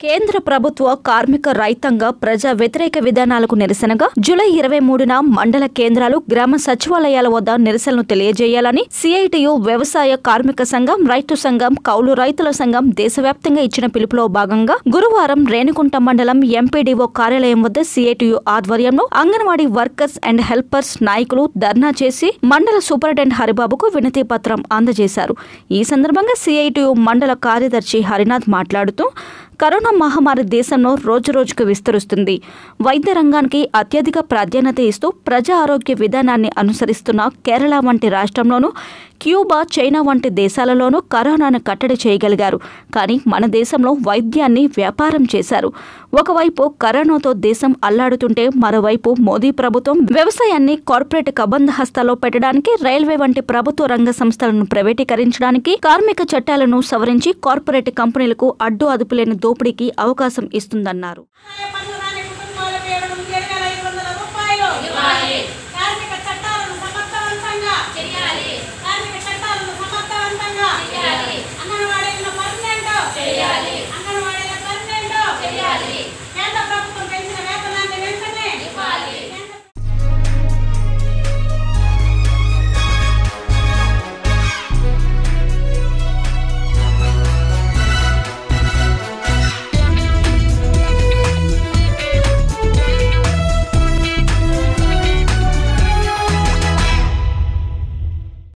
కేంద్ర ప్రభుత్వ కార్మిక రైతాంగ ప్రజా వ్యతిరేక విధానాలకు నిరసనగా జూలై ఇరవై మూడున మండల కేంద్రాలు గ్రామ సచివాలయాల వద్ద నిరసనలు తెలియజేయాలని సిఐటియు వ్యవసాయ కార్మిక సంఘం రైతు సంఘం కౌలు రైతుల సంఘం దేశవ్యాప్తంగా ఇచ్చిన పిలుపులో భాగంగా గురువారం రేణికుంట మండలం ఎంపీడీఓ కార్యాలయం వద్ద సిఐటియు ఆధ్వర్యంలో అంగన్వాడీ వర్కర్స్ అండ్ హెల్పర్స్ నాయకులు ధర్నా చేసి మండల సూపరింటెండెంట్ హరిబాబుకు వినతి పత్రం అందజేశారు ఈ సందర్భంగా సిఐటియు మండల కార్యదర్శి హరినాథ్ మాట్లాడుతూ కరోనా మహమ్మారి దేశంలో రోజురోజుకు విస్తరిస్తుంది వైద్య రంగానికి అత్యధిక ప్రాధాన్యత ఇస్తూ ప్రజా ఆరోగ్య విధానాన్ని అనుసరిస్తున్న కేరళ వంటి రాష్ట్రంలోనూ క్యూబా చైనా వంటి దేశాలలోనూ కరోనాను కట్టడి చేయగలిగారు కానీ మన దేశంలో వైద్యాన్ని వ్యాపారం చేశారు ఒకవైపు కరోనాతో దేశం అల్లాడుతుంటే మరోవైపు మోదీ ప్రభుత్వం వ్యవసాయాన్ని కార్పొరేట్ కబంధ హస్తాలో పెట్టడానికి రైల్వే వంటి ప్రభుత్వ రంగ సంస్థలను ప్రైవేటీకరించడానికి కార్మిక చట్టాలను సవరించి కార్పొరేట్ కంపెనీలకు అడ్డు అదుపులేని దోపిడీకి అవకాశం ఇస్తుందన్నారు పనులు